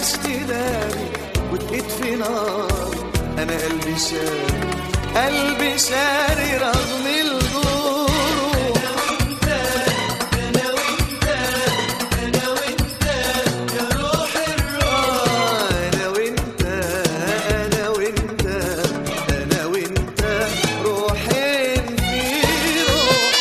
بلاش تداري وتطفي نار انا قلبي شاري قلبي شاري رغم الجروح آه، انا وانت انا وانت انا وانت روحين في روح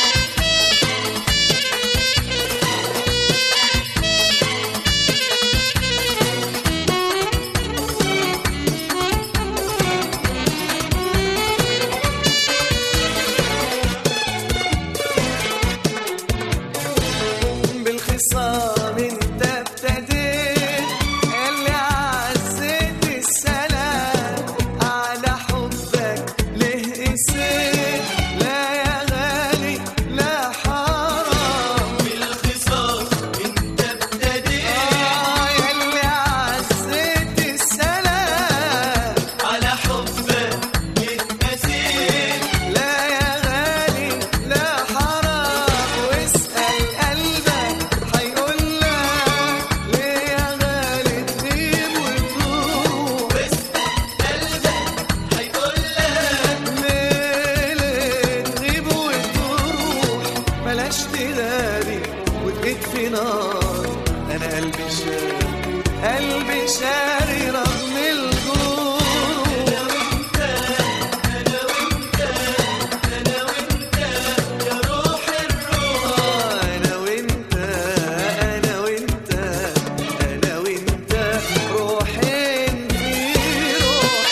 بالخصام انت ابتديت اللي عزيت السلام على حبك ليه قسيت لا يا غالي لا حرام بالخصام انت ابتديت آه يلي عزيت السلام على حبك اتأسيت لا يا غالي لا حرام واسأل قلبك هيقول لك ليه يا غالي تغيب وتروح قلبك هيقول لك ليه ليه تغيب وتروح بلاش تغاري وتطفي نار انا قلبي شاري قلبي شاري رغم الجروح يا روح الروح أنا وأنت أنا وأنت أنا وأنت روحين في روح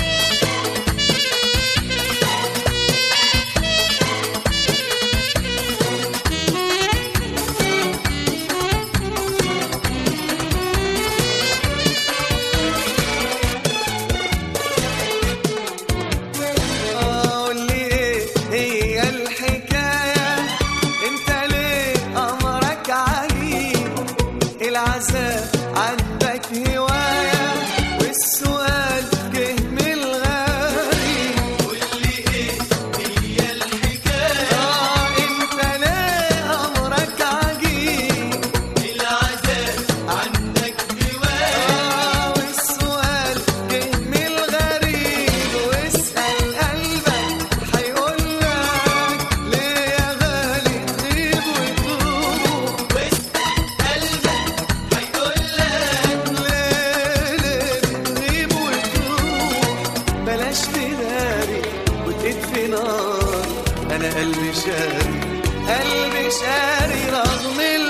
قول لي إيه هي الحكاية أنت ليه أمرك عجيب العذاب عندك هواية والسؤال جه من الغريب واللي ايه هي الحكاية آه أنت ليه أمرك عجيب العذاب عنك هواية آه والسؤال جه من الغريب واسأل قلبك هيقول لك ليه يا غالي تغيب وتروح قلبك هيقول لك ليه ليه بتغيب وتروح بلاش تداري وتطفي نار انا قلبي شاري قلبي شاري رغم